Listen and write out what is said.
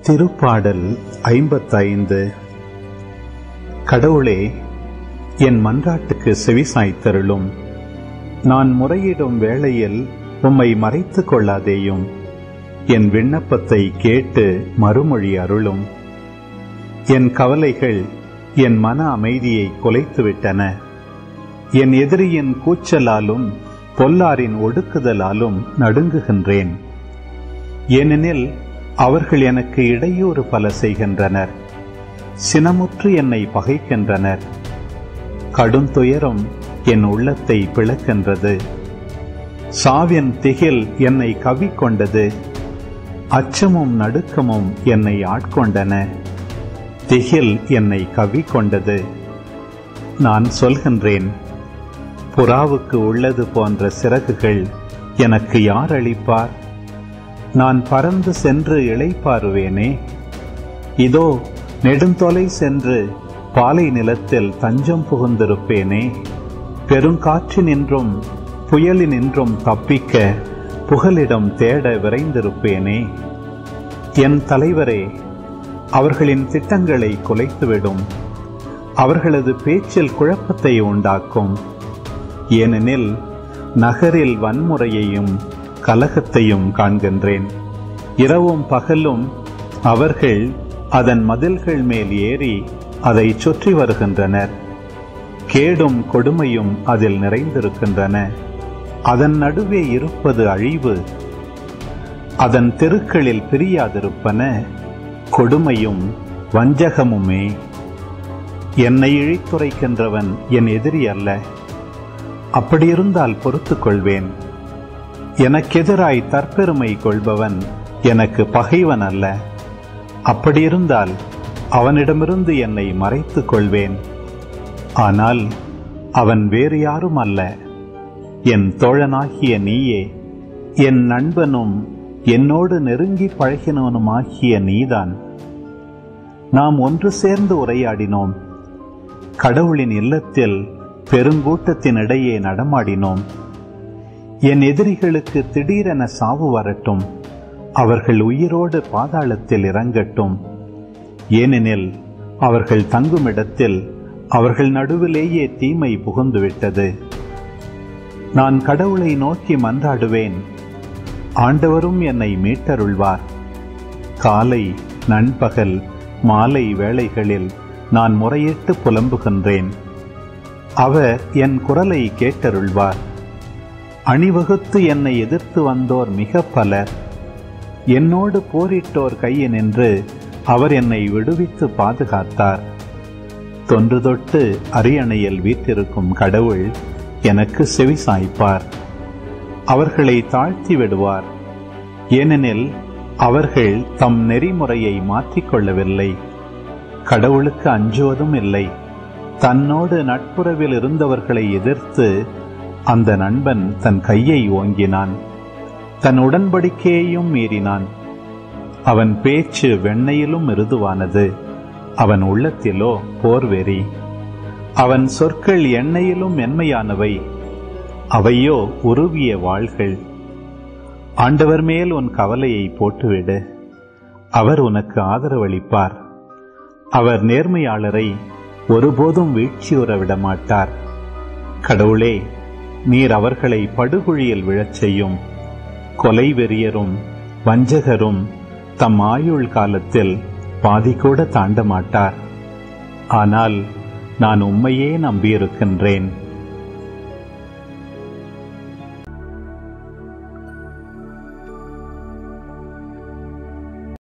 திருப்பாடல் ஐம்பத்தைந்து கடவுளே என் மன்றாட்டுக்கு செவிசாய்த்தருளும் நான் முறையிடும் வேளையில் உம்மை மறைத்துக் கொள்ளாதேயும் என் விண்ணப்பத்தை கேட்டு மறுமொழி அருளும் என் கவலைகள் என் மன அமைதியை குலைத்துவிட்டன என் எதிரியின் கூச்சலாலும் பொல்லாரின் ஒடுக்குதலாலும் நடுங்குகின்றேன் ஏனெனில் அவர்கள் எனக்கு இடையூறு பல செய்கின்றனர் சினமுற்று என்னை பகைக்கின்றனர் கடும் துயரம் என் உள்ளத்தை பிளக்கின்றது சாவின் திகில் என்னை கவிக்கொண்டது அச்சமும் நடுக்கமும் என்னை ஆட்கொண்டன திகில் என்னை கவிக்கொண்டது நான் சொல்கின்றேன் புறாவுக்கு உள்ளது போன்ற சிறகுகள் எனக்கு யார் அளிப்பார் நான் பறந்து சென்று இளைப்பாறுவேனே இதோ நெடுந்தொலை சென்று பாலை நிலத்தில் தஞ்சம் புகுந்திருப்பேனே பெருங்காற்றினின்றும் புயலினின்றும் தப்பிக்க புகலிடம் தேட விரைந்திருப்பேனே என் தலைவரே அவர்களின் திட்டங்களை குலைத்துவிடும் அவர்களது பேச்சில் குழப்பத்தை உண்டாக்கும் ஏனெனில் நகரில் வன்முறையையும் கலகத்தையும் காண்கின்றேன் இரவும் பகலும் அவர்கள் அதன் மதில்கள் மேல் ஏறி அதை சுற்றி வருகின்றனர் கேடும் கொடுமையும் அதில் நிறைந்திருக்கின்றன அதன் நடுவே இருப்பது அழிவு அதன் தெருக்களில் பிரியாதிருப்பன கொடுமையும் வஞ்சகமுமே என்னை இழித்துரைக்கின்றவன் என் எதிரி அல்ல அப்படியிருந்தால் பொறுத்துக் கொள்வேன் எனக்கெதிராய் தற்பெருமை கொள்பவன் எனக்கு பகைவன் அல்ல அப்படியிருந்தால் அவனிடமிருந்து என்னை மறைத்துக் கொள்வேன் ஆனால் அவன் வேறு யாரும் அல்ல என் தோழனாகிய நீயே என் நண்பனும் என்னோடு நெருங்கி பழகினவனுமாகிய நீதான் நாம் ஒன்று சேர்ந்து உரையாடினோம் கடவுளின் இல்லத்தில் பெருங்கூட்டத்தினிடையே நடமாடினோம் என் எதிரிகளுக்கு திடீரென சாவு வரட்டும் அவர்கள் உயிரோடு பாதாளத்தில் இறங்கட்டும் ஏனெனில் அவர்கள் தங்குமிடத்தில் அவர்கள் நடுவிலேயே தீமை புகுந்துவிட்டது நான் கடவுளை நோக்கி மன்றாடுவேன் ஆண்டவரும் என்னை மீட்டருள்வார் காலை நண்பகல் மாலை வேளைகளில் நான் முறையிட்டு புலம்புகின்றேன் அவர் என் குரலை கேட்டருள்வார் அணிவகுத்து என்னை எதிர்த்து வந்தோர் மிக பலர் என்னோடு போரிட்டோர் கையினின்று அவர் என்னை விடுவித்து பாதுகாத்தார் தொன்று தொட்டு அரியணையில் வீற்றிருக்கும் கடவுள் எனக்கு செவி சாய்ப்பார் அவர்களை தாழ்த்தி விடுவார் ஏனெனில் அவர்கள் தம் நெறிமுறையை மாற்றிக்கொள்ளவில்லை கடவுளுக்கு அஞ்சுவதும் இல்லை தன்னோடு நட்புறவில் இருந்தவர்களை எதிர்த்து அந்த நண்பன் தன் கையை ஓங்கினான் தன் உடன்படிக்கையையும் மீறினான் அவன் பேச்சு வெண்ணையிலும் மிருதுவானது அவன் உள்ளத்திலோ போர்வெறி அவன் சொற்கள் எண்ணெயிலும் மென்மையானவை அவையோ உருவிய வாள்கள் ஆண்டவர் மேல் உன் கவலையை போட்டுவிடு அவர் உனக்கு ஆதரவளிப்பார் அவர் நேர்மையாளரை ஒருபோதும் வீழ்ச்சியுற விடமாட்டார் கடவுளே நீர் அவர்களை படுகுழியில் விழச் செய்யும் கொலை வெறியரும் வஞ்சகரும் தம் ஆயுள் காலத்தில் பாதி கூட தாண்ட மாட்டார் ஆனால் நான் உம்மையே நம்பியிருக்கின்றேன்